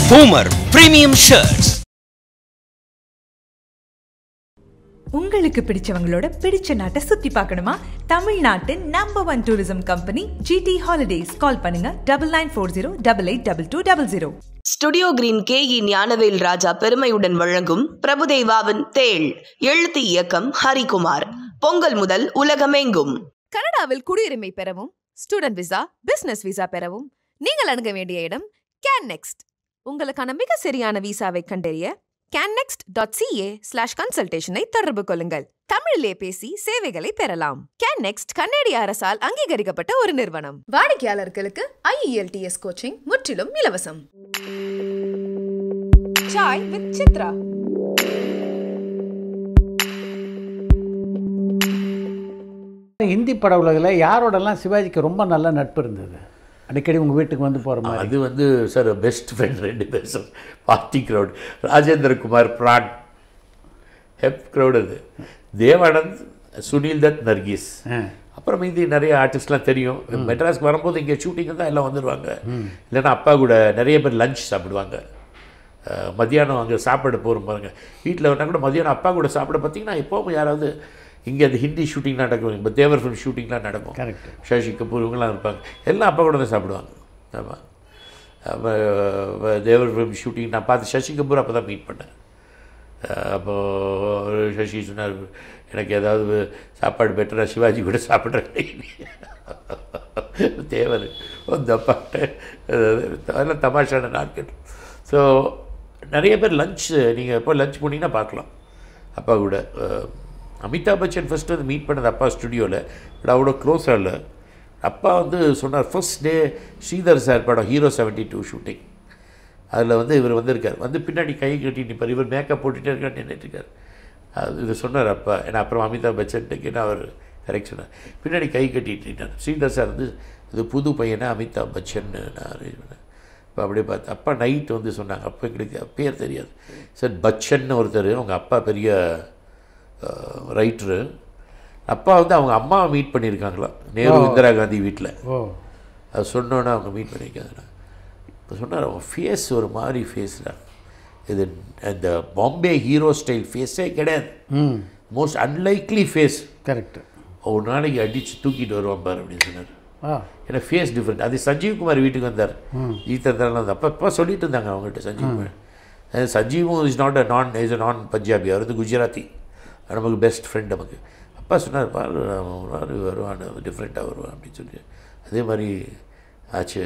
Homer Premium Shirts. உங்களுக்கு பிடிச்சவங்களோட பிடிச்ச நாட்டை சுத்தி பார்க்கணுமா தமிழ்நாட்டு number one tourism company GT holidays call பண்ணுங்க double nine four zero double eight double two double zero studio green K E Gnanavel Raja பெருமையுடன் வழங்கும் பிரபுதேவாவின் தேள் எழுத்து இயக்கம் ஹரிகுமார் பொங்கல் முதல் உலகமெங்கும் கனடாவில் குடியுரிமை பெறவும் ஸ்டூடெண்ட் விசா பிசினஸ் விசா பெறவும் நீங்கள் அணுக வேண்டிய இடம் கேன் நெக்ஸ்ட் உங்களுக்கான மிக சரியான விசாவை கண்டறிய கேன்னெக்ஸ்ட் டாட் சிஏ ஸ்லாஷ் கன்சல்டேஷனை தொடர்பு கொள்ளுங்கள் தமிழிலே பேசி சேவைகளை பெறலாம் கேன் நெக்ஸ்ட் கன்னடிய அரசால் அங்கீகரிக்கப்பட்ட ஒரு நிறுவனம் வாடிக்கையாளர்களுக்கு ஐஇஎல்டிஎஸ் கோச்சிங் முற்றிலும் இலவசம் சாய் வித் சித்ரா ஹிந்தி பட உலகில் யாரோடலாம் சிவாஜிக்கு ரொம்ப நல்ல நட்பு இருந்தது அடிக்கடி உங்கள் வீட்டுக்கு வந்து போகிற மாதிரி அது வந்து சார் பெஸ்ட் ஃப்ரெண்ட் ரெண்டு பேர் sir party crowd Rajendra Kumar Pran ஹெப் க்ரௌட் அது தேவானந்த் சுனில் தத் நர்கீஸ் அப்புறம் மீதி நிறைய ஆர்டிஸ்ட்லாம் தெரியும் மெட்ராஸ்க்கு வரும்போது இங்கே ஷூட்டிங் தான் எல்லாம் வந்துடுவாங்க இல்லைன்னா அப்பா கூட நிறைய பேர் லஞ்ச் சாப்பிடுவாங்க அஹ், மத்தியானம் அங்கே சாப்பிட போகிறோம் பாருங்க வீட்டில் வேணா கூட மதியானம் அப்பா கூட சாப்பிட பார்த்தீங்கன்னா எப்போவும் யாராவது இங்கே அந்த ஹிந்தி ஷூட்டிங்லாம் நடக்கும் இப்போ தேவர் ஃபிலிம் ஷூட்டிங்லாம் நடக்கும் Correct. சசி கபூர் இவங்கெல்லாம் இருப்பாங்க எல்லாம் அப்பா கூட தான் சாப்பிடுவாங்க ஆமாம் அப்போ தேவர் ஃபிலிம் ஷூட்டிங் நான் பார்த்து சசி கபூர் அப்போ தான் மீட் பண்ணேன் அப்போது சசி சொன்னார் எனக்கு ஏதாவது சாப்பாடு பெட்டராக சிவாஜி கூட சாப்பிட்றேன் தேவர் அந்த அப்பாட்ட அதெல்லாம் தமாஷான நாட்கள் ஸோ நிறைய பேர் லஞ்ச் நீங்கள் எப்போ லஞ்ச் போனீங்கன்னா பார்க்கலாம் அப்பா கூட அஹ், அமிதாப் பச்சன் ஃபஸ்ட்டு வந்து மீட் பண்ணது அப்பா ஸ்டுடியோவில் பட் அவ்வளோ க்ளோஸாக இல்லை அப்பா வந்து சொன்னார் ஃபர்ஸ்ட் டே ஸ்ரீதர் சார் படம் ஹீரோ செவன்ட்டி டூ ஷூட்டிங் அதில் வந்து இவர் வந்திருக்கார் வந்து பின்னாடி கை கட்டி நிற்பார் இவர் மேக்கப் போட்டுகிட்டே இருக்கார் நின்றுட்டு இருக்கார் அது இது சொன்னார் அப்பா ஏன்னா அப்புறம் அமிதாப் பச்சன் கேட்டால் அவர் கரெக்ட் சொன்னார் பின்னாடி கை கட்டிட்டு நின்னார் ஸ்ரீதர் சார் வந்து இது புது பையனா அமிதாப் பச்சன் நான் arrange பண்ணேன் இப்போ அப்படியே பார்த்து அப்பா நைட் வந்து சொன்னாங்க அப்போ எங்களுக்கு பேர் தெரியாது சார் பச்சன் ஒருத்தர் அவங்க அப்பா பெரிய ரைட்டரு அப்பா வந்து அவங்க அம்மாவை மீட் பண்ணியிருக்காங்களாம் நேரு இந்திரா காந்தி வீட்டில் ஓ அது சொன்னோன்னே அவங்க மீட் பண்ணியிருக்காங்க இப்போ சொன்னார் அவன் ஃபேஸ் ஒரு மாதிரி ஃபேஸ்டா இது அந்த பாம்பே ஹீரோ ஸ்டைல் ஃபேஸே கிடையாது ம் மோஸ்ட் அன்லைக்லி ஃபேஸ் கரெக்டு ஒரு நாளைக்கு அடித்து தூக்கிட்டு வருவான் பாரு அப்படின்னு சொன்னார் ஆ ஏன்னா ஃபேஸ் டிஃப்ரெண்ட் அது சஞ்சீவ் குமார் வீட்டுக்கு வந்தார் ஈத்தர்லாம் வந்து அப்போ அப்போ சொல்லிட்டு இருந்தாங்க அவங்ககிட்ட சஞ்சீவ் குமார் அஹ் சஞ்சீவும் இஸ் நாட் அ நான் இஸ் அ நான் பஞ்சாபி அவர் வந்து குஜராத்தி அவர் நமக்கு பெஸ்ட் ஃப்ரெண்ட் நமக்கு அப்பா சொன்னார் பாரு அவன் ஒரு நாள் வருவான் டிஃப்ரெண்ட்டாக வருவான் அப்படின்னு சொல்லி அதே மாதிரி ஆச்சு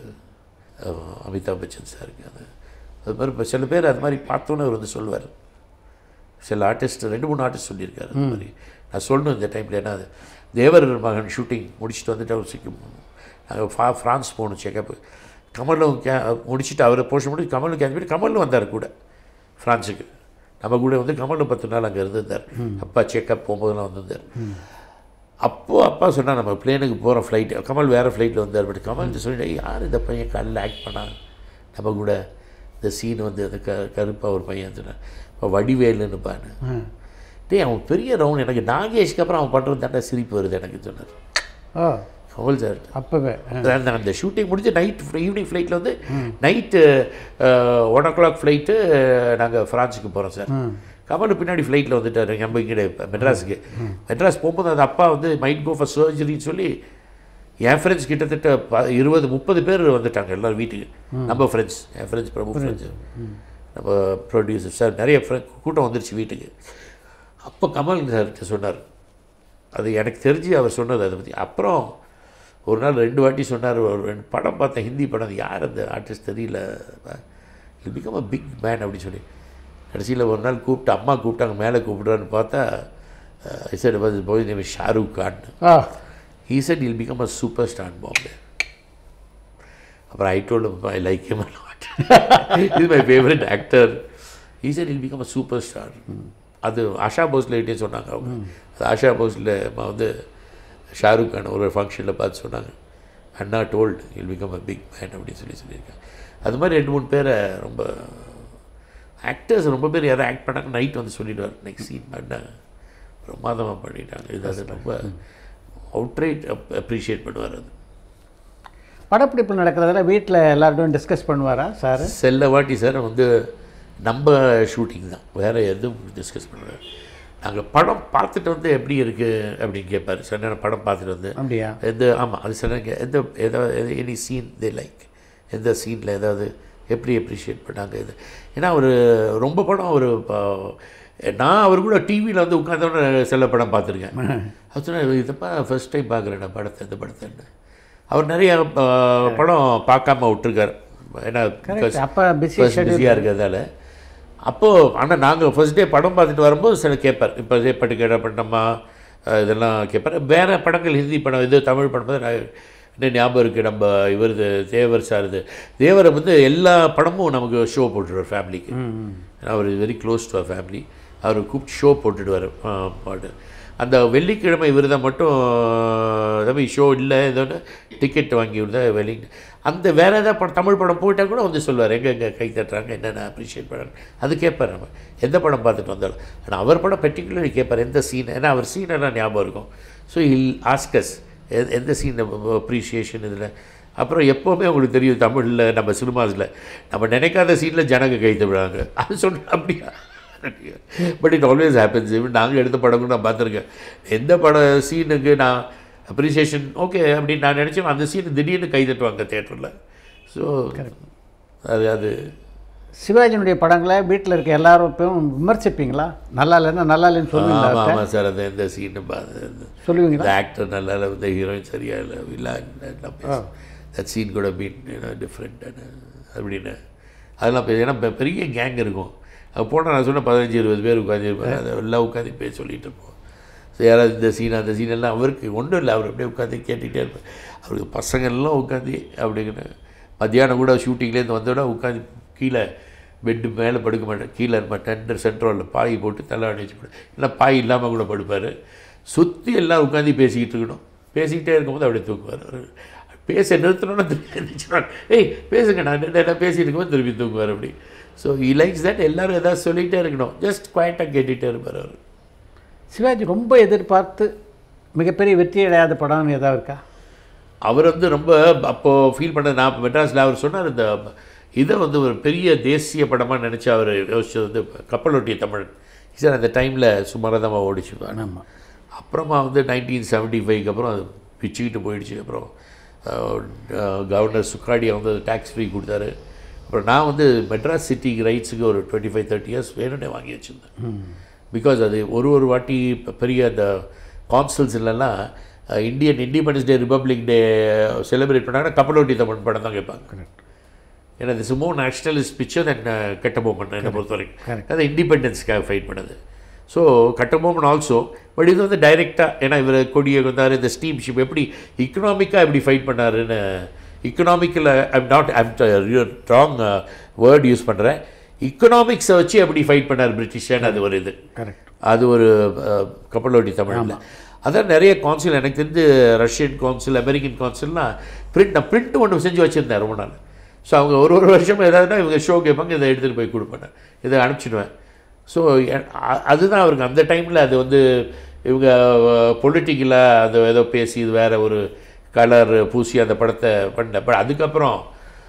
அஹ் அமிதாப் பச்சன் சாருக்கு அது அது மாதிரி இப்போ சில பேர் அது மாதிரி பார்த்தோன்னே அவர் வந்து சொல்லுவார் சில ஆர்டிஸ்ட் ரெண்டு மூணு ஆர்டிஸ்ட் சொல்லியிருக்காரு அந்த மாதிரி நான் சொல்லணும் இந்த டைமில் ஏன்னா அது தேவர் மகன் ஷூட்டிங் முடிச்சுட்டு வந்துட்டு அவர் சிக்கும் நாங்கள் ஃபா ஃப்ரான்ஸ் போகணும் செக்கப்பு கமலும் கே முடிச்சுட்டு அவரை போஷன் முடிச்சு கமலும் கேட்ச் பண்ணி கமலும் வந்தார் கூட ஃப்ரான்ஸுக்கு நம்ம கூட வந்து கமலும் பத்து நாள் அங்கே இருந்திருந்தார் அப்பா செக்கப் போகும்போதெல்லாம் வந்திருந்தார் அப்போது அப்பா சொன்னால் நம்ம பிளேனுக்கு போகிற ஃப்ளைட் கமல் வேறு ஃப்ளைட்டில் வந்தார் பட் கமல் சொல்லிட்டு யார் இந்த பையன் காலையில் ஆக்ட் பண்ணா நம்ம கூட இந்த சீன் வந்து அந்த க கருப்பாக ஒரு பையன் சொன்னான் இப்போ வடிவேலுன்னு பாரு டேய் அவன் பெரிய ரவுண்ட் எனக்கு நாகேஷ்க்கு அப்புறம் அவன் பண்ணுறது தாண்டா சிரிப்பு வருது எனக்கு சொன்னார் ஓ கமல் சார் அப்போவே அந்த அந்த ஷூட்டிங் முடிஞ்சு நைட் ஈவினிங் ஃப்ளைட்டில் வந்து night one o'clock flight நாங்கள் ஃப்ரான்ஸுக்கு போகிறோம் சார் கமல் பின்னாடி ஃப்ளைட்டில் வந்துட்டார் நம்ம இங்கே மெட்ராஸுக்கு மெட்ராஸ் போகும்போது அந்த அப்பா வந்து மைட் கோ ஃபார் சர்ஜரின்னு சொல்லி என் ஃப்ரெண்ட்ஸ் கிட்டத்தட்ட ப இருபது முப்பது பேர் வந்துட்டாங்க எல்லோரும் வீட்டுக்கு நம்ம ஃப்ரெண்ட்ஸ் என் ஃப்ரெண்ட்ஸ் பிரபு ஃப்ரெண்ட்ஸ் நம்ம ப்ரொடியூசர் சார் நிறைய ஃப்ரெண்ட் கூட்டம் வந்துருச்சு வீட்டுக்கு அப்போ கமல் சார்கிட்ட சொன்னார் அது எனக்கு தெரிஞ்சு அவர் சொன்னது அதை பற்றி அப்புறம் ஒரு நாள் ரெண்டு வாட்டி சொன்னார் ஒரு ரெண்டு படம் பார்த்தேன் ஹிந்தி படம் அது யார் அந்த ஆர்டிஸ்ட் தெரியல இது பிகம் அ பிக் மேன் அப்படின்னு சொல்லி கடைசியில் ஒரு நாள் கூப்பிட்டு அம்மா கூப்பிட்டாங்க மேலே கூப்பிடுறான்னு பார்த்தா ஐசட் போய் name Shahrukh Khan uh he said he'll become a superstar in Bombay. அப்புறம் I told I like him a lot. Is my favourite actor he said he'll become a superstar. அது ஆஷா போஸ்ல கிட்டே சொன்னாங்க அவங்க அது ஆஷா போஸ்ல வந்து ஷாருக் கான் ஒரு ஃபங்க்ஷனில் பார்த்து சொன்னாங்க அண்ணா told he'll become a big man அப்படின்னு சொல்லி சொல்லியிருக்காங்க அது மாதிரி ரெண்டு மூணு பேரை ரொம்ப ஆக்டர்ஸ் ரொம்ப பேர் யாரும் ஆக்ட் பண்ணாங்க நைட் வந்து சொல்லிடுவார் நெக்ஸ்ட் சீன் பண்ணாங்க பிரமாதமாக பண்ணிட்டாங்க இது அது ரொம்ப அவுட்ரைட் அப்ரிஷியேட் பண்ணுவார் அது படப்பிடிப்பு நடக்கிறதுல வீட்டில் எல்லார்ட்டும் டிஸ்கஸ் பண்ணுவாரா சார் செல்ல வாட்டி சார் வந்து நம்ம ஷூட்டிங் தான் வேறு எதுவும் டிஸ்கஸ் பண்ணுறாரு நாங்கள் படம் பார்த்துட்டு வந்து எப்படி இருக்குது அப்படின்னு கேட்பாரு சில நேரம் படம் பார்த்துட்டு வந்து அப்படியா எந்த ஆமாம் அது சில நேரம் கே- எந்த ஏதாவது எனி சீன் தே லைக் எந்த சீனில் ஏதாவது எப்படி அப்ரிஷியேட் பண்ணாங்க இது ஏன்னா ஒரு ரொம்ப படம் ஒரு நான் அவர் கூட டிவியில் வந்து உட்காந்தோட சில படம் பார்த்துருக்கேன் அது சொன்னால் இதப்பா ஃபர்ஸ்ட் டைம் பார்க்குறேன் நான் படத்தை இந்த படத்தைன்னு அவர் நிறைய ஆ, படம் பார்க்காம விட்டுருக்காரு ஏன்னா கரெக்ட் அப்போ பிஸி பிஸியாக இருக்கிறதால அப்போது ஆனால் நாங்கள் ஃபர்ஸ்ட் டே படம் பார்த்துட்டு வரும்போது சில கேட்பார் இப்போ பட்டு கேட்ட பண்ணம்மா அஹ் இதெல்லாம் கேட்பார் வேறு படங்கள் ஹிந்தி படம் இது தமிழ் படம் பார்த்து நான் என்ன ஞாபகம் இருக்குது நம்ம இவரது தேவர் சார் இது தேவரை வந்து எல்லா படமும் நமக்கு ஷோ போட்டுருவார் ஃபேமிலிக்கு அவர் வெரி க்ளோஸ் டு அவர் ஃபேமிலி அவர் கூப்பிட்டு ஷோ போட்டுடுவார் பாட்டு அந்த வெள்ளிக்கிழமை விரதம் மட்டும் தம்பி ஷோ இல்லை ஏதோன்னு டிக்கெட் வாங்கி விடுதா வெளி அந்த வேறு ஏதாவது படம் தமிழ் படம் போயிட்டால் கூட வந்து சொல்லுவார் எங்கே எங்கே கை தட்டுறாங்க என்னென்ன அப்ரிஷியேட் பண்ணுறாங்க அது கேட்பார் நம்ம எந்த படம் பார்த்துட்டு வந்தாலும் ஆனால் அவர் படம் பர்டிகுலர்லி கேட்பார் எந்த சீன் ஏன்னா அவர் சீன் எல்லாம் ஞாபகம் இருக்கும் ஸோ இல் ஆஸ்கஸ் எந்த சீன் அப்ரிஷியேஷன் இதில் அப்புறம் எப்போவுமே உங்களுக்கு தெரியும் தமிழில் நம்ம சினிமாஸில் நம்ம நினைக்காத சீனில் ஜனங்க கை தவிடுறாங்க அது சொன்ன அப்படியா பட் இட் ஆல்வேஸ் ஹேப்பன்ஸ் இவன் நாங்கள் எடுத்த படமும் நான் பார்த்துருக்கேன் எந்த பட சீனுக்கு நான் அப்ரிசியேஷன் ஓகே அப்படின்னு நான் நினச்சேன் அந்த சீன் திடீர்னு கை தட்டுவாங்க தேட்டரில் ஸோ அது அது சிவாஜியினுடைய படங்களை வீட்டில் இருக்க எல்லாரும் இப்பவும் விமர்சிப்பீங்களா நல்லா இல்லைன்னா நல்லா இல்லைன்னு ஆமாம் சொல்லுவீங்களா ஆமாம் சார் அது எந்த சீனு பார்த்து சொல்லுவீங்களா இந்த ஆக்டர் நல்லா இல்லை இந்த ஹீரோயின் சரியா இல்லை வில்லான் தட் சீன் கூட பீன் டிஃப்ரெண்ட் அப்படின்னு அதெல்லாம் பே- ஏன்னா பெ- பெரிய கேங் இருக்கும் அது போனால் நான் சொன்ன பதினஞ்சு இருபது பேர் உட்காந்துருப்பாங்க அதை எல்லாம் உட்காந்து பேர் சொல்லிட்டு இருப்போம் ஸோ யாராவது இந்த சீன் அந்த சீன் எல்லாம் அவருக்கு ஒன்றும் இல்லை அவர் அப்படியே உட்காந்து கேட்டுக்கிட்டே இருப்பார் அவருக்கு பசங்கள்லாம் உட்காந்து அப்படிங்கிற மத்தியானம் கூட ஷூட்டிங்லேருந்து வந்தோட உட்காந்து கீழே பெட்டு மேலே படுக்க மாட்டேன் கீழே இருப்பேன் டெண்டர் சென்ட்ரோலில் பாய் போட்டு தலை அடிச்சு போடு இல்லை பாய் இல்லாமல் கூட படுப்பார் சுற்றி எல்லாம் உட்காந்து பேசிக்கிட்டு இருக்கணும் பேசிக்கிட்டே இருக்கும்போது அப்படியே தூக்குவார் அவர் பேச நிறுத்தணும்னா திருப்பி எழுந்திரிச்சிடுவார் ஏய் பேசுங்க நான் என்ன என்ன பேசிட்டு இருக்கும்போது திருப்பி தூக்குவார் அப்படி ஸோ இ லைக்ஸ் தட் எல்லாரும் ஏதாவது சொல்லிகிட்டே இருக்கணும் ஜஸ்ட் குவாய்ட்டாக கேட்டுகிட்டே இருப்பார் அவர் சிவாஜி ரொம்ப எதிர்பார்த்து மிகப்பெரிய வெற்றி அடையாத படம்னு ஏதாவது இருக்கா அவர் வந்து ரொம்ப அப்போது ஃபீல் பண்ண நான் மெட்ராஸில் அவர் சொன்னார் இந்த இதை வந்து ஒரு பெரிய தேசிய படமாக நினச்சி அவர் யோசிச்சது வந்து கப்பலொட்டிய தமிழன் சார் அந்த டைமில் சுமாராக தான் ஓடிச்சு ஆமாம் அப்புறமா வந்து நைன்டீன் செவன்ட்டி ஃபைவ்க்கு அப்புறம் அது பிச்சுக்கிட்டு போயிடுச்சு அப்புறம் கவர்னர் சுக்காடியா வந்து டேக்ஸ் ஃப்ரீ கொடுத்தாரு அப்புறம் நான் வந்து மெட்ராஸ் சிட்டிக்கு ரைட்ஸுக்கு ஒரு டுவெண்ட்டி ஃபைவ் தேர்ட்டி இயர்ஸ் வேணும்னே வாங்கி வச்சுருந்தேன் பிகாஸ் அது ஒரு ஒரு வாட்டி இப்ப பெரிய அந்த கான்சல்ஸ்லாம் Indian independence day republic day celebrate பண்ணாங்கன்னா கப்பலோட்டி தமிழ் படம் தான் கேட்பாங்க ஏன்னா இது சும்மா நேஷனலிஸ்ட் பிக்சர் தென் கட்டபொம்மன் என்னை பொறுத்த வரைக்கும் அது இண்டிபெண்டன்ஸ்க்காக ஃபைட் பண்ணது ஸோ கட்டபொம்மன் ஆல்சோ பட் இது வந்து டைரெக்டாக ஏன்னா இவர் கொடியை வந்தார் இந்த ஸ்டீம் ஷிப் எப்படி இக்கனாமிக்காக எப்படி ஃபைட் பண்ணாருன்னு இக்கனாமிக்கில் I'm not I'm wrong word use பண்ணுறேன் இக்கனாமிக்ஸை வச்சு எப்படி ஃபைட் பண்ணார் பிரிட்டிஷர்னு அது ஒரு இது கரெக்ட் அது ஒரு அஹ், கப்பலோட்டி தமிழில் அதான் நிறைய கான்சில் எனக்கு தெரிஞ்சு ரஷ்யன் கான்சில் அமெரிக்கன் கான்சில்லாம் பிரிண்ட் நான் பிரிண்ட் ஒன்று செஞ்சு வச்சுருந்தேன் ரொம்ப நாள் ஸோ அவங்க ஒரு ஒரு வருஷம் ஏதாவதுனா இவங்க ஷோ கேட்பாங்க இதை எடுத்துகிட்டு போய் கொடுப்பேன் இதை அனுப்பிச்சிடுவேன் ஸோ அதுதான் அவருக்கு அந்த டைமில் அது வந்து இவங்க பொலிட்டிக்கலாக அது ஏதோ பேசி இது வேறு ஒரு கலர் பூசி அந்த படத்தை பண்ண பட் அதுக்கப்புறம்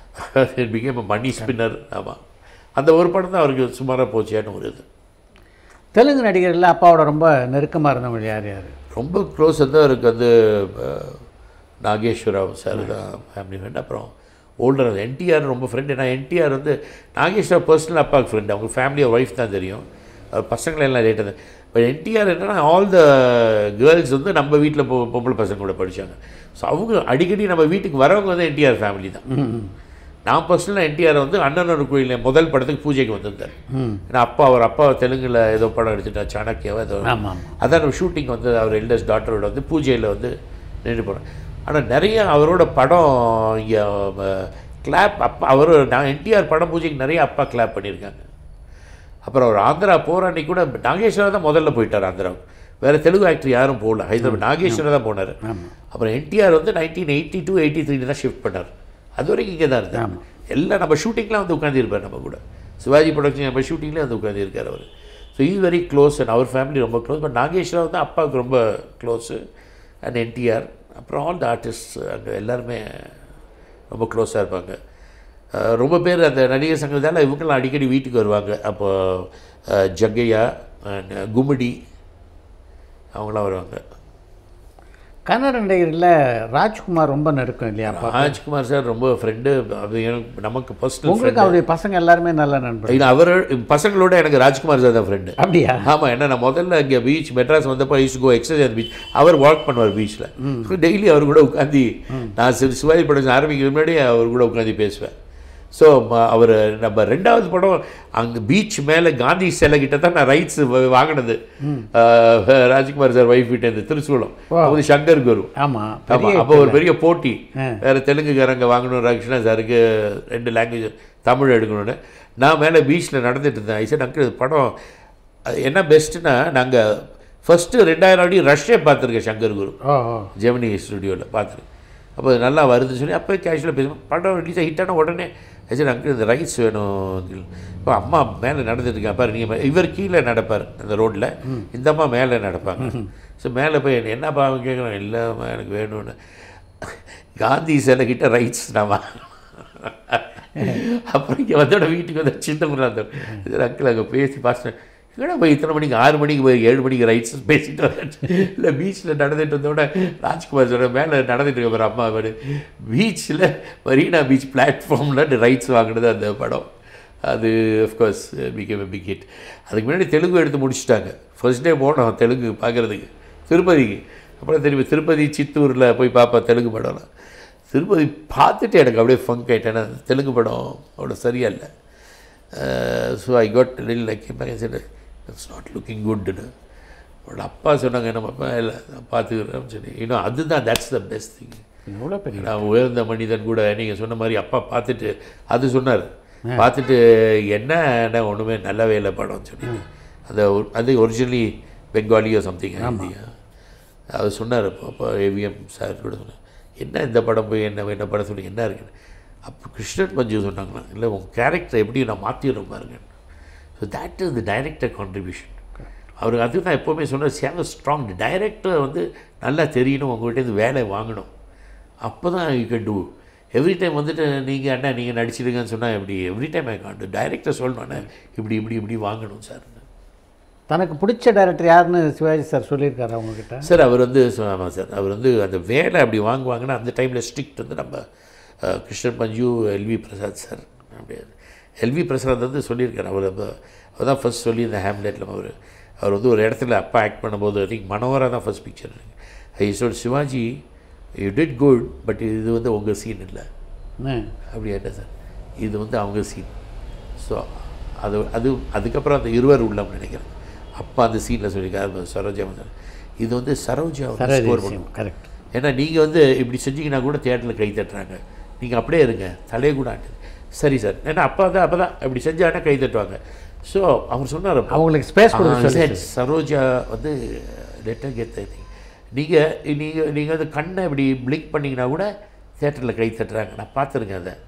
பிகேம் மணி ஸ்பின்னர் ஆமாம் அந்த ஒரு படம் தான் அவருக்கு சுமாராக போச்சேன்னு ஒரு இது தெலுங்கு நடிகர்களில் அப்பாவோட ரொம்ப நெருக்கமாக இருந்தவங்க யார் யார் ரொம்ப க்ளோஸ் வந்து அவருக்கு வந்து அஹ், நாகேஸ்வரராவ் சார் தான் ஃபேமிலி ஃப்ரெண்ட் அப்புறம் ஓல்டர் என்டிஆர் ரொம்ப ஃப்ரெண்டு நான் என்டிஆர் வந்து நாகேஸ்வரா பர்சனல் அப்பாவுக்கு ஃப்ரெண்டு அவங்க ஃபேமிலி ஒய்ஃப் தான் தெரியும் அவர் பசங்களை எல்லாம் லேட்டாக தான் பட் என்டிஆர் என்னன்னா ஆல் த கேர்ள்ஸ் வந்து நம்ம வீட்டில் பொ பொம்பளை பசங்க கூட படித்தாங்க ஸோ அவங்க அடிக்கடி நம்ம வீட்டுக்கு வரவங்க வந்து என்டிஆர் ஃபேமிலி தான் நான் பர்சனலாக என்டிஆர் வந்து அண்ணனோட கோயிலில் முதல் படத்துக்கு பூஜைக்கு வந்திருந்தார் ஏன்னா அப்பா அவர் அப்பா தெலுங்கில் ஏதோ படம் எடுத்துட்டார் சாணக்கியாவோ ஏதோ ஆமாம் ஆமாம் அதான் நம்ம ஷூட்டிங் வந்து அவர் எல்டஸ்ட் டாட்டரோட வந்து பூஜையில் வந்து நின்று போகிறேன் ஆனால் நிறைய அவரோட படம் இங்கே கிளாப் அப்பா அவர் நான் என்டிஆர் படம் பூஜைக்கு நிறைய அப்பா கிளாப் பண்ணியிருக்காங்க அப்புறம் அவர் ஆந்திரா போகிற அன்னைக்கு கூட நாகேஸ்வரா தான் முதல்ல போயிட்டார் ஆந்திராவுக்கு வேறு தெலுங்கு ஆக்டர் யாரும் போகல ஹைதராபாத் நாகேஸ்வரா தான் போனார் அப்புறம் என்டிஆர் வந்து nineteen eighty two eighty three தான் ஷிஃப்ட் பண்ணார் அது வரைக்கும் இங்கே தான் இருந்தார் எல்லாம் நம்ம ஷூட்டிங்லாம் வந்து உட்காந்துருப்பார் நம்ம கூட சிவாஜி ப்ரொடக்ஷன் நம்ம ஷூட்டிங்லேயே வந்து உட்காந்துருக்கார் அவர் so is very close and அவர் ஃபேமிலி ரொம்ப க்ளோஸ் பட் நாகேஸ்வரா வந்து அப்பாவுக்கு ரொம்ப க்ளோஸு அண்ட் என்டிஆர் அப்புறம் ஆல் த ஆர்டிஸ்ட் அங்கே எல்லாருமே ரொம்ப க்ளோஸாக இருப்பாங்க அஹ் ரொம்ப பேர் அந்த நடிகர் சங்கத்தால் இவங்கெல்லாம் அடிக்கடி வீட்டுக்கு வருவாங்க அப்போ அஹ் ஜக்கையா அஹ் கும்மிடி அவங்களாம் வருவாங்க கன்னட நடிகரில் ராஜ்குமார் ரொம்ப நெருக்கம் இல்லையா அப்பா ராஜ்குமார் சார் ரொம்ப ஃப்ரெண்டு அது எனக்கு நமக்கு பர்சனல் உங்களுக்கு அவருடைய பசங்க எல்லாருமே நல்ல நண்பர் இது அவர் பசங்களோட எனக்கு ராஜ்குமார் சார் தான் ஃப்ரெண்டு அப்படியா ஆமாம் என்ன நான் முதல்ல இங்கே பீச் மெட்ராஸ் வந்தப்போ யூஸ் கோ எக்ஸசைஸ் பீச் அவர் வாக் பண்ணுவார் பீச்சில் டெய்லி அவர் கூட உட்காந்து நான் சிறு சிவாஜி படம் ஆரம்பிக்கிற முன்னாடி அவர் கூட உட்காந்து பேசுவேன் ஸோ அவர் நம்ம ரெண்டாவது படம் அங்கே பீச் மேலே காந்தி சிலை கிட்ட தான் நான் ரைட்ஸ் வாங்கினது அஹ், ராஜ்குமார் சார் ஒய்ஃப் கிட்ட இருந்து திருச்சூலம் அப்போது சங்கர் குரு ஆமாம் ஆமா அப்போ ஒரு பெரிய போட்டி வேற தெலுங்குக்காரங்க வாங்கணும் ரக்ஷனா சாருக்கு ரெண்டு லாங்குவேஜ் தமிழ் எடுக்கணும்னு நான் மேலே பீச்சில் நடந்துட்டு இருந்தேன் ஐசன் அங்கிள் படம் அது என்ன பெஸ்ட்டுன்னா நாங்கள் ஃபஸ்ட்டு ரெண்டாயிரம் அடி ரஷ்யே பார்த்துருக்கேன் சங்கர் குரு ஓ ஓ ஜெமினி ஸ்டுடியோவில் பார்த்துருக்கேன் அப்போ இது நல்லா வருதுன்னு சொல்லி அப்போ கேஷுவலாக பேசுவோம் படம் ரிலீஸ் ஹிட்டான உடனே ஐசன் அங்கிள் இந்த ரைட்ஸ் வேணும் uncle. இப்போ அம்மா மேலே நடந்துட்டு இருக்கா பாரு நீங்கள் இவர் கீழே நடப்பார் அந்த ரோட்டில் இந்த அம்மா மேலே நடப்பாங்க ஸோ மேலே போய் என்ன- என்னப்பா அவன் கேட்குறான் இல்லைம்மா எனக்கு வேணும்னு காந்தி சிலை கிட்ட ரைட்ஸ் நான் அப்புறம் இங்கே வந்தோட வீட்டுக்கு வந்து சின்ன அந்த அங்கிள் அங்கே பேசி பாஸ்டர் என்னடா போய் இத்தனை மணிக்கு ஆறு மணிக்கு போய் ஏழு மணிக்கு ரைட்ஸ் பேசிட்டு வரேன் இல்லை பீச்சில் நடந்துட்டு வந்தோட ராஜ்குமார் சொல்ற மேலே நடந்துட்டு இருக்க பாரு அம்மா அவர் பீச்சில் மரீனா பீச் பிளாட்ஃபார்மில் ரைட்ஸ் வாங்கினது அந்த படம் அது அஃப்கோர்ஸ் பிகேம் பிக் ஹிட் அதுக்கு முன்னாடி தெலுங்கு எடுத்து முடிச்சிட்டாங்க ஃபர்ஸ்ட் டே போனோம் தெலுங்கு பார்க்குறதுக்கு திருப்பதிக்கு அப்புறம் திருப்பி திருப்பதி சித்தூரில் போய் பார்ப்பேன் தெலுங்கு படம்லாம் திருப்பதி பார்த்துட்டு எனக்கு அப்படியே ஃபங்க் ஆகிட்டேன் ஏன்னா தெலுங்கு படம் அவ்வளோ சரியா இல்லை so I got lil like it's not looking குட்னு அவளோட அப்பா சொன்னாங்க நம்ம அப்பா இல்லை நான் பார்த்துக்கிறேன் சொல்லி இன்னும் அதுதான் தட்ஸ் த பெஸ்ட் திங் எவ்வளோ பெரிய நான் உயர்ந்த மனிதன் கூட நீங்கள் சொன்ன மாதிரி அப்பா பார்த்துட்டு அது சொன்னார் பார்த்துட்டு என்ன ஒன்றுமே நல்லவே இல்லை படம்னு சொல்லி அந்த ஒரு- அது ஒரிஜினலி பெங்காலியோ சம்திங் இந்தியா அவர் சொன்னார் அப்போ அப்போ ஏவிஎம் சார் கூட சொன்னார் என்ன இந்த படம் போய் என்ன என்ன படம் சொல்லி என்ன இருக்குன்னு அப்போ கிருஷ்ணன் மஞ்சு சொன்னாங்களா இல்லை உங்கள் கேரக்டரை எப்படி நான் மாற்றிடுறேன் பாருங்க so that is the director contribution அவருக்கு அதுக்கு நான் எப்போவுமே சொன்னேன் சேவ ஸ்ட்ராங் டைரக்டர் வந்து நல்லா தெரியணும் உங்கள்கிட்ட வேலை வாங்கணும் அப்போ தான் you can do every time வந்துட்டு நீங்கள் அண்ணா நீங்கள் நடிச்சிடுங்கன்னு சொன்னால் எப்படி every time I can't director சொல்லணும் அண்ணா இப்படி இப்படி இப்படி வாங்கணும் சார் தனக்கு பிடிச்ச டைரக்டர் யாருன்னு சிவாஜி சார் சொல்லியிருக்காரு அவங்கக்கிட்ட சார் அவர் வந்து சொ- ஆமாம் சார் அவர் வந்து அந்த வேலை அப்படி வாங்குவாங்கன்னா அந்த டைமில் ஸ்ட்ரிக்ட் வந்து நம்ம அஹ், கிருஷ்ணன் மஞ்சு எல்வி பிரசாத் சார் அப்படியே எல்வி பிரசாத் வந்து சொல்லியிருக்காரு அவர் அப்போ அவர் தான் ஃபஸ்ட் சொல்லியிருந்தேன் ஹேம்லெட்டில் அவர் அவர் வந்து ஒரு இடத்துல அப்பா ஆக்ட் பண்ணும்போது ஐ திங்க் மனோகரா தான் ஃபஸ்ட் பிக்சர் ஐ சொல் Sivaji you did good but இது வந்து உங்கள் சீன் இல்லை ம். அப்படி என்ன சார் இது வந்து அவங்க சீன் ஸோ அது அது அதுக்கப்புறம் அந்த இருவர் உள்ளம் நினைக்கிறேன் அப்பா அந்த சீனில் சொல்லியிருக்காரு சரோஜா சார் இது வந்து சரோஜா சரோஜா ஸ்கோர் விஷயம், பண்ணும் correct. ஏன்னா நீங்கள் வந்து இப்படி செஞ்சீங்கன்னா கூட தேட்டரில் கை தட்டுறாங்க நீங்கள் அப்படியே இருங்க தலையை கூட ஆட்டு சரி சார் ஏன்னா அப்பா தான் அப்போ தான் இப்படி செஞ்சாங்கன்னா கை தட்டுவாங்க ஸோ அவர் சொன்னார் அப்போ. அவங்களுக்கு space கொடுக்க ஆ, சொல்லி. said, சரோஜா வந்து லெட்டர் கெட் திங் நீங்கள் நீங்கள் நீங்கள் வந்து கண்ணை இப்படி பிளிக் பண்ணிங்கன்னா கூட தேட்டரில் கை தட்டுறாங்க நான் பார்த்துருக்கேன் அதை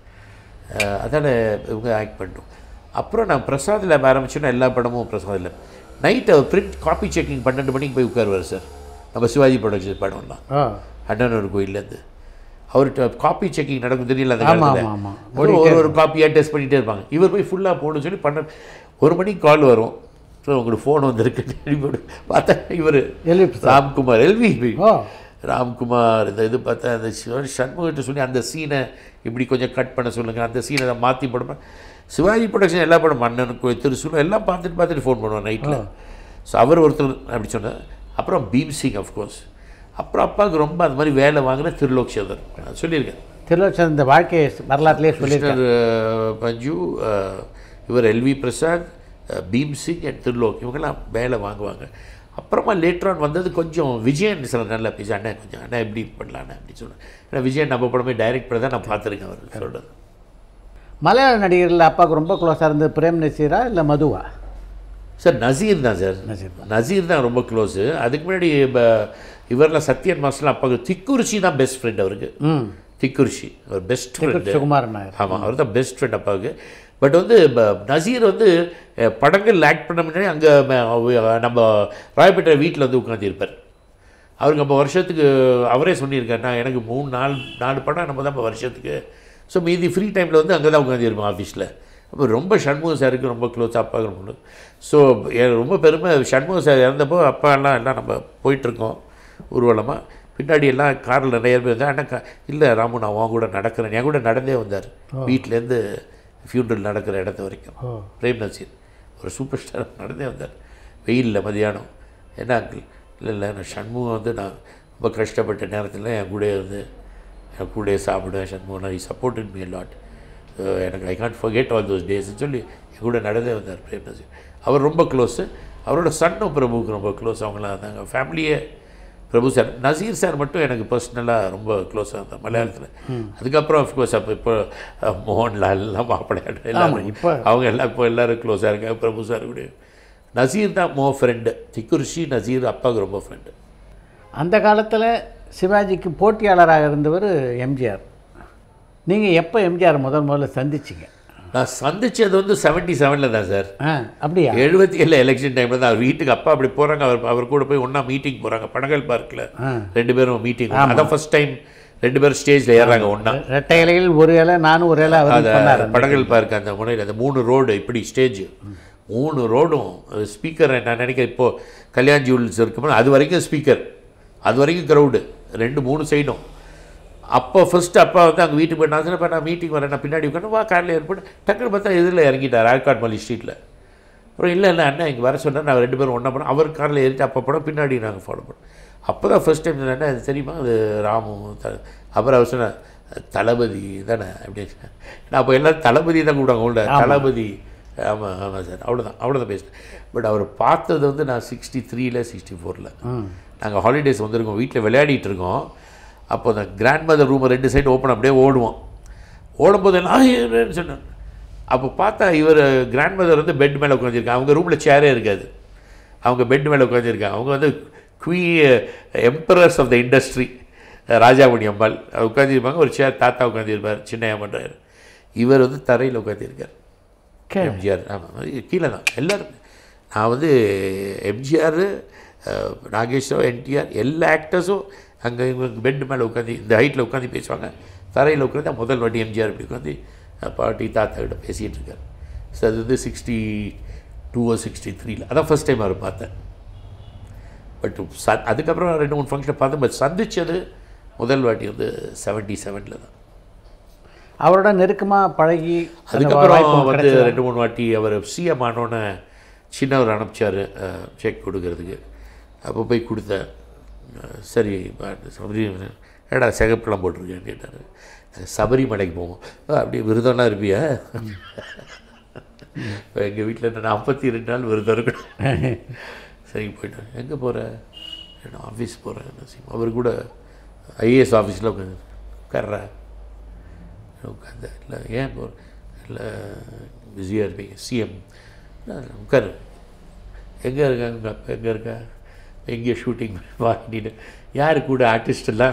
அதால் இவங்க ஆக்ட் பண்ணிட்டோம் அப்புறம் நான் பிரசாத் லேப் ஆரம்பிச்சோன்னா எல்லா படமும் பிரசாத் லேப் நைட் அவர் பிரிண்ட் காப்பி செக்கிங் பன்னெண்டு மணிக்கு போய் உட்காருவார் சார் நம்ம சிவாஜி ப்ரொடக்ஷன் படம்லாம் ஓ அண்ணனூர் கோயிலேருந்து அவர்கிட்ட காப்பி செக்கிங் நடக்கும் தெரியல அந்த ஆமா, காலத்தில் ஆமா, ஆமா. ஒரு ஒரு ஒரு காப்பியாக டெஸ்ட் பண்ணிகிட்டே இருப்பாங்க இவர் போய் ஃபுல்லாக போகணும்னு சொல்லி பண்ண ஒரு மணிக்கு கால் வரும் ஸோ உங்களுக்கு ஃபோன் வந்திருக்கு போடு பார்த்தா இவர் எல்வி பிரசாத். ராம்குமார் எல்வி ஓ ராம்குமார் இந்த இது பார்த்தா அந்த சிவ- சண்முகிட்ட சொல்லி அந்த சீனை இப்படி கொஞ்சம் கட் பண்ண சொல்லுங்கள் அந்த சீனை மாற்றி போடுவேன் சிவாஜி ப்ரொடக்ஷன் எல்லா படம் மன்னனுக்கு திருசூலம் எல்லாம் பார்த்துட்டு பார்த்துட்டு ஃபோன் பண்ணுவேன் நைட்டில் ஸோ அவர் ஒருத்தர் அப்படி சொன்னார் அப்புறம் பீம் சிங் அஃப்கோர்ஸ் அப்புறம் அப்பாவுக்கு ரொம்ப அந்த மாதிரி வேலை வாங்கின திருலோக் சந்தர் நான் சொல்லியிருக்கேன் திருலட்சம் இந்த வாழ்க்கை வரலாற்றுலேயே சொல்லியிருக்காரு கிருஷ்ணர் பஞ்சு அஹ், இவர் எல்வி பிரசாத் அஹ், பீம் சிங் அண்ட் திருலோக் இவங்கெல்லாம் வேலை வாங்குவாங்க அப்புறமா லேட்டரான் வந்தது கொஞ்சம் விஜயன் சில நல்லா பேசி அண்ணா கொஞ்சம் அண்ணா எப்படி பண்ணலாண்ணே அப்படி சொன்னேன் ஏன்னா விஜயன் நம்ம படமே டைரக்ட் பண்ண தான் நான் பார்த்துருக்கேன் அவர் சொல்கிறது மலையாள நடிகர்கள் அப்பாவுக்கு ரொம்ப க்ளோஸாக இருந்தது பிரேம் நசீரா இல்லை மதுவா சார் நசீர் தான் சார் நசீர் தான். நசீர் தான் ரொம்ப க்ளோஸு அதுக்கு முன்னாடி ப- இவரெல்லாம் சத்யன் மாஸ்டர்லாம் அப்பாவுக்கு திக்குரிச்சி தான் பெஸ்ட் ஃப்ரெண்ட் அவருக்கு ம் திக்குரிச்சி அவர் பெஸ்ட் ஃப்ரெண்டு சுகுமாரன் நாயர் ஆமாம் அவர் தான் பெஸ்ட் ஃப்ரெண்ட் அப்பாவுக்கு பட் வந்து ப- நசீர் வந்து அஹ், படங்கள் ஆக்ட் பண்ண முன்னாடி அங்கே நம்ம ராயப்பேட்டை வீட்டில் வந்து உட்காந்துருப்பார் அவருக்கு நம்ம வருஷத்துக்கு அவரே சொல்லியிருக்காரு நான் எனக்கு மூணு நாலு நாலு படம் நம்ம தான் இப்போ வருஷத்துக்கு ஸோ மீதி ஃப்ரீ டைமில் வந்து அங்கே தான் உட்காந்துருப்போம் ஆஃபீஸில் அப்போ ரொம்ப சண்முக சாருக்கு ரொம்ப க்ளோஸ் அப்பா ரொம்ப ஸோ ரொம்ப பெருமை சண்முக சார் இறந்தப்போ அப்பா எல்லாம் எல்லாம் நம்ம போயிட்டுருக்கோம் ஊர்வலமாக பின்னாடி எல்லாம் காரில் நிறைய பேர் இருந்தால் அண்ணா கா இல்லை ராமு நான் உன் கூட நடக்கிறேன் என் கூட நடந்தே வந்தார் வீட்டிலேருந்து ஃபியூனரல் நடக்கிற இடத்து வரைக்கும் பிரேம் நசீர் ஒரு சூப்பர் ஸ்டார் நடந்தே வந்தார் வெயிலில் மதியானம் என்ன அங்கிள் இல்லை இல்லை நான் சண்முகம் வந்து நான் ரொம்ப கஷ்டப்பட்ட நேரத்தில் என் கூட இருந்து என் கூட சாப்பிடுவேன் சண்முகம் நான் சப்போர்ட் மீ லாட் எனக்கு I can't forget all those டேஸ்ன்னு சொல்லி என் கூட நடந்தே வந்தார் பிரேம் நசீர் அவர் ரொம்ப க்ளோஸு அவரோட சன்னும் பிரபுவுக்கு ரொம்ப க்ளோஸ் அவங்களாம் இருந்தாங்க ஃபேமிலியே பிரபு சார் நசீர் சார் மட்டும் எனக்கு பர்சனலாக ரொம்ப க்ளோஸாக இருந்தார் மலையாளத்தில் அதுக்கப்புறம் அஃப்கோர்ஸ் அப்போ இப்போ அஹ், மோகன்லால் எல்லாம் மாப்பிள்ளையாடு எல்லாரும் இப்போ- அவங்க எல்லாம் இப்போ எல்லோரும் க்ளோஸாக இருக்காங்க பிரபு சார் கூட நசீர் தான் மோ ஃப்ரெண்டு திக்குரிஷி நசீர் அப்பாவுக்கு ரொம்ப ஃப்ரெண்டு அந்த காலத்தில் சிவாஜிக்கு போட்டியாளராக இருந்தவர் எம்ஜிஆர் நீங்கள் எப்போ எம்ஜிஆர் முதல் முதல்ல சந்திச்சிங்க நான் சந்திச்சது வந்து செவன்ட்டி செவனில் தான் சார் ஆ அப்படியா எழுபத்தி ஏழு எலெக்ஷன் டைமில் தான் அவர் வீட்டுக்கு அப்பா அப்படி போகிறாங்க அவர் அவர் கூட போய் ஒன்றா மீட்டிங் போகிறாங்க பனகல் பார்க்கில் ஆ. ரெண்டு பேரும் மீட்டிங் அதான் ஃபர்ஸ்ட் டைம் ரெண்டு பேரும் ஸ்டேஜில் ஏறுறாங்க ஒன்றா ரெட்டை இலையில் ஒரு இலை நானும் ஒரு இலை அவர் அந்த சொன்னார் படங்கள் பார்க்க அந்த முனையில் அந்த மூணு ரோடு இப்படி ஸ்டேஜ் மூணு ரோடும் ஸ்பீக்கர் நான் நினைக்கிறேன் இப்போது கல்யாண் ஜூவல்ஸ் இருக்கும்போது அது வரைக்கும் ஸ்பீக்கர் அது வரைக்கும் க்ரௌடு ரெண்டு மூணு சைடும் அப்போ ஃபர்ஸ்ட் அப்பா வந்து அங்கே வீட்டுக்கு போய் நான் சொன்னப்ப நான் மீட்டிங் வரேன் நான் பின்னாடி உட்காந்து வா காரில் ஏற்பட்டு டக்குன்னு பார்த்தா இதில் இறங்கிட்டார் ஆர்காட் மல்லி ஸ்ட்ரீட்டில் அப்புறம் இல்லை இல்லை அண்ணா இங்கே வர சொன்னால் நாங்கள் ரெண்டு பேரும் ஒன்றா போனோம் அவர் காரில் ஏறிட்டு அப்போ போனோம் பின்னாடி நாங்கள் ஃபாலோ பண்ணோம் அப்போ தான் ஃபஸ்ட் டைம் என்ன அது தெரியுமா அது ராமு த அப்புறம் அவர் சொன்னார் தளபதி தானே அப்படின்னு நான் அப்போ எல்லாம் தளபதி தான் கூப்பிடுவாங்க உள்ள தளபதி ஆமாம் ஆமாம் சார் அவ்வளோதான் அவ்வளோதான் பேசினேன் பட் அவர் பார்த்தது வந்து நான் சிக்ஸ்டி த்ரீல சிக்ஸ்டி ஃபோரில் நாங்கள் ஹாலிடேஸ் வந்திருக்கோம் வீட்டில் விளையாடிட்டு இருக்கோம் அப்போ அந்த கிராண்ட் மதர் ரூமை ரெண்டு சைடு ஓப்பன் அப்படியே ஓடுவோம் ஓடும்போது என்ன சொன்னேன் அப்போ பார்த்தா இவர் கிராண்ட் மதர் வந்து பெட் மேலே உட்காந்துருக்காங்க அவங்க ரூமில் சேரே இருக்காது அவங்க பெட் மேலே உட்காந்துருக்காங்க அவங்க வந்து queen emperors of the industry Rajamani Ambal உட்காந்துருப்பாங்க ஒரு சேர் தாத்தா உட்காந்துருப்பார் சின்னையா பண்ணுறாரு இவர் வந்து தரையில் உட்காந்துருக்கார் கே எம்ஜிஆர் ஆமாம் கீழே தான் எல்லாரும் நான் வந்து எம்ஜிஆர் நாகேஸ்வரம் என்டிஆர் எல்லா ஆக்டர்ஸும் அங்கே இவங்க பெட் மேலே உட்காந்து இந்த ஹைட்டில் உட்காந்து பேசுவாங்க தரையில் உட்காந்து முதல் வாட்டி எம்ஜிஆர் இப்படி உட்காந்து அஹ், பாட்டி தாத்தா கிட்ட பேசிகிட்டு இருக்கார் ஸோ அது வந்து சிக்ஸ்டி டூ சிக்ஸ்டி த்ரீல அதான் ஃபஸ்ட் டைம் அவர் பார்த்தேன் பட் ச அதுக்கப்புறம் ரெண்டு மூணு ஃபங்க்ஷன் பார்த்தேன் பட் சந்திச்சது முதல் வாட்டி வந்து செவன்ட்டி செவனில் தான் அவரோட நெருக்கமாக பழகி அந்த அதுக்கப்புறம் வாய்ப்பு வந்து கிடைச்சதா? ரெண்டு மூணு வாட்டி அவர் சிஎம் ஆனோன்னே சின்னவர் அனுப்பிச்சார் செக் கொடுக்கறதுக்கு அப்போ போய் கொடுத்தேன் அஹ், சரி பா- சபரி ஏடா சிகப்பெல்லாம் போட்டிருக்கேன்னு கேட்டார் சபரிமலைக்கு போவோம் "ஆ, அப்படியே விரதம்லாம் இருப்பியா இப்போ எங்கள் வீட்டில் நான் ஐம்பத்தி ரெண்டு நாள் விரதம் இருக்கணும் சரி போயிட்டேன் எங்கே போகிற நான் ஆஃபீஸ் போகிறேன் அவர் கூட ஐஏஎஸ் ஆஃபீஸில் உட்காந்து உட்கார்றேன் உட்காந்து இல்லை ஏன் போ இல்லை பிஸியாக இருப்பீங்க சிஎம் உட்காரு எங்கே இருக்காங்க உங்கள் அப்பா எங்கே இருக்கா எங்கேயோ ஷூட்டிங் வாங்கிட்டு யார் கூட ஆர்டிஸ்ட் எல்லாம்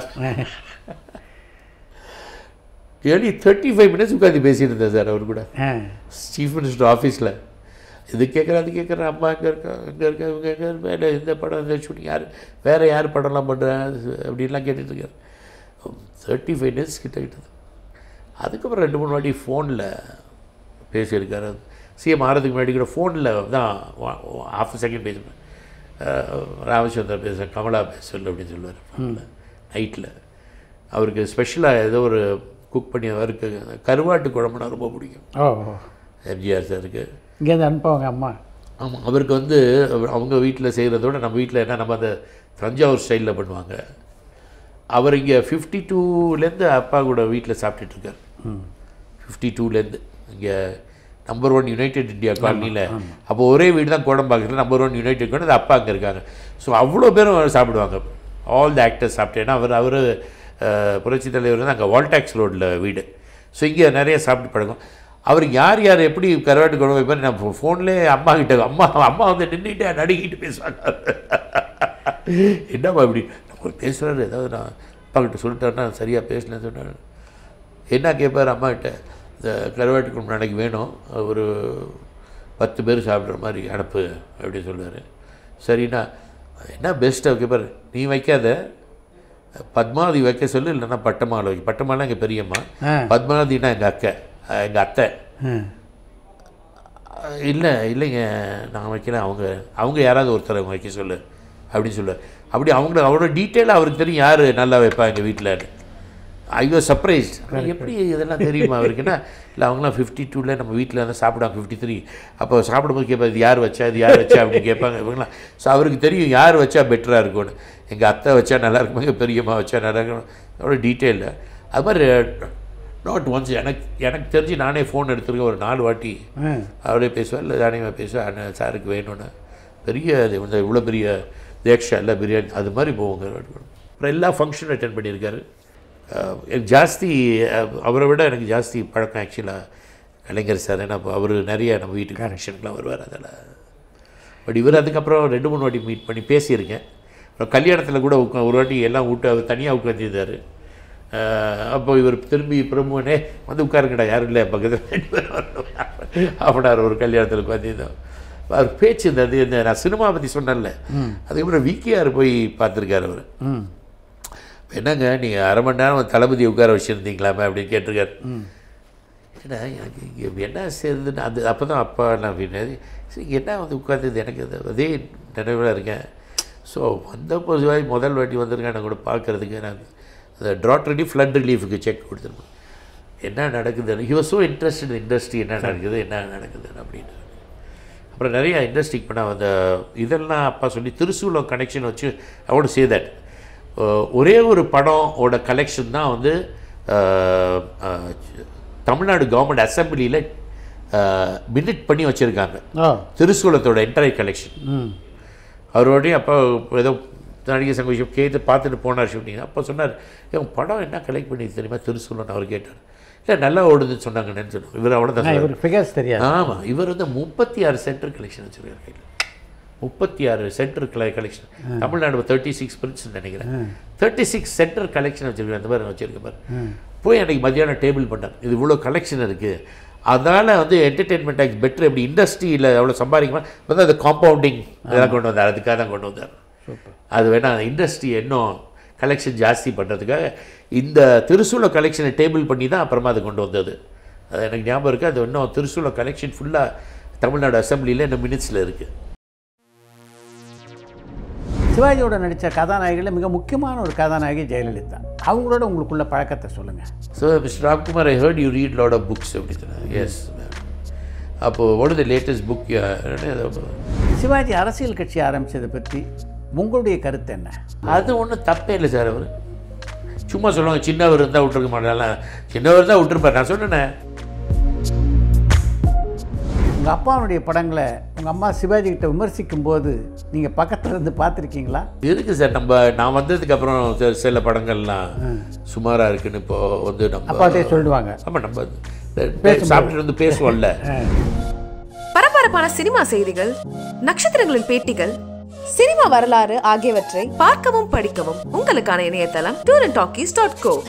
ஏழி தேர்ட்டி ஃபைவ் மினிட்ஸ் உட்காந்து பேசிட்டு இருந்தேன் சார் அவர் கூட ஆ சீஃப் மினிஸ்டர் ஆஃபீஸில் இது கேட்குறேன் அது கேட்குறேன் அம்மா எங்கே இருக்கா எங்கே இருக்கா இவங்க எங்கே வேலை இந்த படம் இந்த ஷூட்டிங் யார் வேறு யார் படம்லாம் பண்ணுறேன் அப்படின்லாம் கேட்டுட்டு இருக்காரு தேர்ட்டி ஃபைவ் மினிட்ஸ் கிட்ட கிட்டது அதுக்கப்புறம் ரெண்டு மூணு வாட்டி ஃபோனில் பேசியிருக்காரு சிஎம் ஆறதுக்கு முன்னாடி கூட ஃபோனில் தான் ஹாஃப் செகண்ட் பேசுவேன் ராமச்சந்திரன் பேசுகிறேன் கமலா பேசல அப்படின்னு சொல்லுவார் ஃபோனில் நைட்டில் அவருக்கு ஸ்பெஷலாக ஏதோ ஒரு குக் பண்ணி அவருக்கு கருவாட்டு குழம்புனா ரொம்ப பிடிக்கும் ஓ ஓ எம்ஜிஆர் சாருக்கு இங்கேருந்து அனுப்புவாங்க அம்மா ஆமாம் அவருக்கு வந்து அவர் அவங்க வீட்டில் செய்கிறதோட நம்ம வீட்டில் என்ன நம்ம அந்த தஞ்சாவூர் ஸ்டைலில் பண்ணுவாங்க அவர் இங்கே ஃபிஃப்டி டூலேருந்து அப்பா கூட வீட்டில் சாப்பிட்டுட்ருக்கார் ஃபிஃப்டி டூலேருந்து இங்கே நம்பர் ஒன் யுனைடெட் இந்தியா காலனியில் அப்போ ஒரே வீடு தான் கோடம்பாக்கத்தில் நம்பர் ஒன் யுனைடெட் காலனி அது அப்பா அங்கே இருக்காங்க ஸோ அவ்வளோ பேரும் சாப்பிடுவாங்க ஆல் த ஆக்டர்ஸ் சாப்பிட்டு ஏன்னா அவர் அவர் புரட்சி தலைவர் வந்து அங்கே வால்டாக்ஸ் ரோட்டில் வீடு ஸோ இங்கே நிறைய சாப்பிட்டு பழக்கம் அவர் யார் யார் எப்படி கருவாட்டு குழம்பு வைப்பார் நான் ஃபோன்லேயே அம்மா கிட்ட அம்மா அம்மா வந்து நின்றுட்டு நடுங்கிட்டு பேசுவாங்க என்னம்மா இப்படி நம்ம பேசுகிறாரு ஏதாவது நான் அப்பா கிட்ட சொல்லிட்டாருன்னா சரியாக பேசலன்னு சொன்னார் என்ன கேட்பார் அம்மா கிட்ட இந்த கருவாட்டு குழம்பு நாளைக்கு வேணும் ஒரு பத்து பேர் சாப்பிட்ற மாதிரி அனுப்பு அப்படின்னு சொல்லுவார் சரிண்ணா என்ன பெஸ்ட்டாக கேட்பார் நீ வைக்காத பத்மாவதி வைக்க சொல்லு இல்லைன்னா பட்டமாலை வைக்க பட்டமாலாம் எங்கள் பெரியம்மா ஆ. பத்மாவதினா எங்கள் அக்கா எங்கள் அத்தை ம் இல்லை இல்லைங்க நான் வைக்கல அவங்க அவங்க யாராவது ஒருத்தர் அவங்க வைக்க சொல்லு அப்படின்னு சொல்லுவார் அப்படி அவங்கள அவரோட டீட்டெயிலாக அவருக்கு தெரியும் யார் நல்லா வைப்பா எங்கள் வீட்டில் ஐயோ சர்ப்ரைஸ் எப்படி இதெல்லாம் தெரியுமா அவருக்குன்னா இல்லை அவங்களாம் ஃபிஃப்டி டூவில் நம்ம வீட்டில் வந்து சாப்பிடுவாங்க ஃபிஃப்டி த்ரீ அப்போ சாப்பிடும்போது கேட்பாரு இது யார் வச்சா இது யார் வச்சா அப்படின்னு கேட்பாங்க இவங்களாம் ஸோ அவருக்கு தெரியும் யார் வச்சா பெட்டராக இருக்கும்னு எங்கள் அத்தை வச்சா நல்லா இருக்கும் எங்கள் பெரியம்மா வச்சா நல்லா இருக்கும் அவ்வளோ டீட்டெயிலில் அது மாதிரி நாட் ஒன்ஸ் எனக்கு எனக்கு தெரிஞ்சு நானே ஃபோன் எடுத்துருக்கேன் ஒரு நாலு வாட்டி ம் அவரே பேசுவார் இல்லை தானியமாக பேசுவார் அண்ணன் சாருக்கு வேணும்னு பெரிய இது வந்து இவ்வளோ பெரிய தேக்ஷா இல்லை பிரியாணி அது மாதிரி போவோங்க அப்புறம் எல்லா ஃபங்க்ஷனும் அட்டன் பண்ணியிருக்காரு அஹ் எனக்கு ஜாஸ்தி அஹ் அவரை விட எனக்கு ஜாஸ்தி பழக்கம் ஆக்சுவலாக கலைஞர் சார் ஏன்னா அவர் நிறைய நம்ம வீட்டுக்கு ஃபங்க்ஷனுக்குலாம் வருவார் அதெல்லாம் பட் இவர் அதுக்கப்புறம் ரெண்டு மூணு வாட்டி மீட் பண்ணி பேசியிருக்கேன் அப்புறம் கல்யாணத்தில் கூட உட்கா ஒரு வாட்டி எல்லாம் விட்டு அவர் தனியாக உட்காந்துருந்தார் அப்போ இவர் திரும்பி பிரமுகனே வந்து உட்காருங்கடா யாரும் இல்லை பக்கத்தில் ரெண்டு பேரும் வரணும் அப்படின்னாரு ஒரு கல்யாணத்தில் உட்காந்துருந்தோம் அவர் பேச்சு இருந்தது இந்த நான் சினிமா பற்றி சொன்னேன்ல அதுக்கப்புறம் விகேஆர் போய் பார்த்துருக்காரு அவர் ம் என்னங்க நீங்கள் அரை மணி நேரம் தளபதி உட்கார வச்சுருந்தீங்களாமே அப்படின்னு கேட்டிருக்காரு ஏன்னா எனக்கு இங்கே என்ன சேருதுன்னு அது அப்போ தான் அப்பா நான் அப்படின்னு சரி இங்க என்ன வந்து உட்காந்தது எனக்கு அது அதே நினைவில் இருக்கேன் ஸோ வந்த பொதுவாக முதல் வாட்டி வந்திருக்கேன் நான் கூட பார்க்குறதுக்கு நான் அந்த ட்ராட் ரெடி ஃப்ளட் ரிலீஃபுக்கு செக் கொடுத்துருப்பேன் என்ன நடக்குதுன்னு he was so interested industry என்ன நடக்குது என்ன நடக்குதுன்னு அப்படின்னு அப்புறம் நிறைய இண்டஸ்ட்ரிக்கு பண்ண அந்த இதெல்லாம் அப்பா சொல்லி திருசூலம் கனெக்ஷன் வச்சு அவனு சே தட் ஒரே ஒரு படமோட கலெக்ஷன் தான் வந்து அஹ், அஹ், தமிழ்நாடு கவர்மெண்ட் அசம்பிளியில் மினிட் பண்ணி வச்சுருக்காங்க ஓ திருசூலத்தோட என்டையர் கலெக்ஷன் ம் அவரோடய அப்போ ஏதோ நடிகர் சங்க விஷயம் கேட்டு பார்த்துட்டு போனார் ஷூட்டிங் அப்போ சொன்னார் இவன் படம் என்ன கலெக்ட் பண்ணி தெரியுமா திருசூலன் அவர் கேட்டார் இல்லை நல்லா ஓடுதுன்னு சொன்னாங்கன்னு சொன்னார் இவர் அவ்வளோதான் நான் சொன்னார். இவருக்கு ஃபிகர்ஸ் தெரியாது ஆமாம் இவர் வந்து முப்பத்தி ஆறு சென்டர் கலெக்ஷன் வச்சுருக்காரு கையில் முப்பத்தி ஆறு சென்டர் கலை collection Tamil Nadu thirty six prints நினைக்கிறேன் தேர்ட்டி சிக்ஸ் சென்டர் கலெக்ஷன் வச்சுருக்கேன் அந்த மாதிரி வச்சுருக்க பாரு போய் அன்றைக்கி மத்தியானம் டேபிள் பண்ணார் இது இவ்வளோ கலெக்ஷன் இருக்குது அதனால் வந்து என்டர்டெயின்மெண்ட் டேக்ஸ் பெட்டர் எப்படி இண்டஸ்ட்ரியில் எவ்வளோ சம்பாதிக்குமா வந்து அது காம்பவுண்டிங் இதெல்லாம் கொண்டு வந்தார் அதுக்காக தான் கொண்டு வந்தார் அது வேணா இண்டஸ்ட்ரி இன்னும் கலெக்ஷன் ஜாஸ்தி பண்ணுறதுக்காக இந்த திருசூல கலெக்ஷனை டேபிள் பண்ணி தான் அப்புறமா அது கொண்டு வந்தது அது எனக்கு ஞாபகம் இருக்குது அது இன்னும் திருசூல கலெக்ஷன் ஃபுல்லாக தமிழ்நாடு அசம்பிளியில் இன்னும் மினிட்ஸில் இருக்குது சிவாஜியோட நடித்த கதாநாயகிகளில் மிக முக்கியமான ஒரு கதாநாயகி ஜெயலலிதா அவங்களோட உங்களுக்குள்ள பழக்கத்தை சொல்லுங்கள் so mister Ramkumar I heard you read lot of books அப்படின்னு எஸ் அப்போது what is the latest book Shivaji அரசியல் கட்சி ஆரம்பித்ததை பற்றி உங்களுடைய கருத்து என்ன அது ஒன்றும் தப்பே இல்லை சார் அவர் சும்மா சொல்லுவாங்க சின்னவர் இருந்தால் விட்டுருக்க மாட்டாங்க சின்னவர் இருந்தால் விட்டுருப்பார் நான் சொன்னேனே உங்கள் அப்பாவுடைய படங்களை உங்கள் அம்மா சிவாஜி கிட்ட விமர்சிக்கும் போது நீங்கள் பக்கத்தில் இருந்து பார்த்துருக்கீங்களா இருக்கு சார் நம்ம நான் வந்ததுக்கு அப்புறம் சில- சில படங்கள்லாம் சுமாராக இருக்குன்னு இப்போ வந்து நம்ம அப்பாட்டே சொல்லிடுவாங்க ஆமாம் நம்ம சாப்பிட்டுட்டு வந்து பேசுவோம்ல பரபரப்பான சினிமா செய்திகள் நட்சத்திரங்களின் பேட்டிகள் சினிமா வரலாறு ஆகியவற்றை பார்க்கவும் படிக்கவும் உங்களுக்கான இணையதளம் tour and talkies dot go